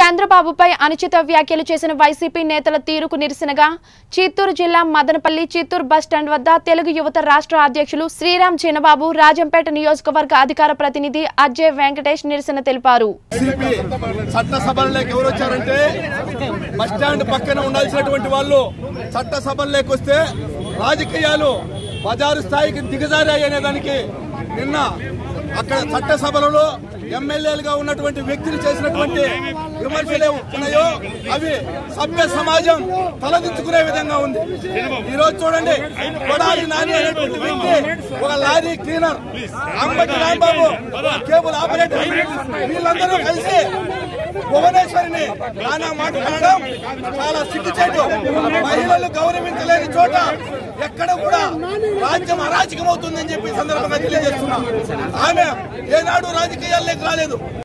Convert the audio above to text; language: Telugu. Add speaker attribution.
Speaker 1: చంద్రబాబుపై అనుచిత వ్యాఖ్యలు చేసిన వైసీపీ నేతల తీరుకు నిరసనగా చిత్తూరు జిల్లా మదనపల్లి చిత్తూరు బస్టాండ్ వద్ద తెలుగు యువత రాష్ట్ర అధ్యక్షులు శ్రీరామ్ చిన్నబాబు రాజంపేట నియోజకవర్గ అధికార ప్రతినిధి అజయ్ వెంకటేష్ నిరసన తెలిపారు
Speaker 2: సిపి చట్టసభల్లోకి ఎవరు వచ్చారంటే బస్ స్టాండ్ పక్కన ఉండాల్సినటువంటి వాళ్ళు చట్టసభల్లోకి వస్తే రాజకీయాలు బజారు స్థాయికి దిగజారాయి అనే దానికి నిన్న అక్కడ చట్టసభలలో ఎమ్మెల్యేలుగా ఉన్నటువంటి వ్యక్తులు చేసినటువంటి విమర్శలు ఉన్నాయో అవి సభ్య సమాజం తలదించుకునే విధంగా ఉంది ఈ రోజు చూడండి కొడాలి నాని అనేటువంటి వ్యక్తి ఒక లారీ క్లీనర్ అంబటి రాంబాబు ఒక కేబుల్ ఆపరేటర్ వీళ్ళందరూ కలిసి భువనేశ్వరిని నానా మాట్లాడడం చాలా సిగ్గుచేటు మహిళలు గౌరవించలేని చోట ఎక్కడ కూడా రాజ్యం అరాచకం అవుతుందని చెప్పి ఈ సందర్భంగా తెలియజేస్తున్నా ఆమె ఏనాడు రాజకీయాల్లోకి రాలేదు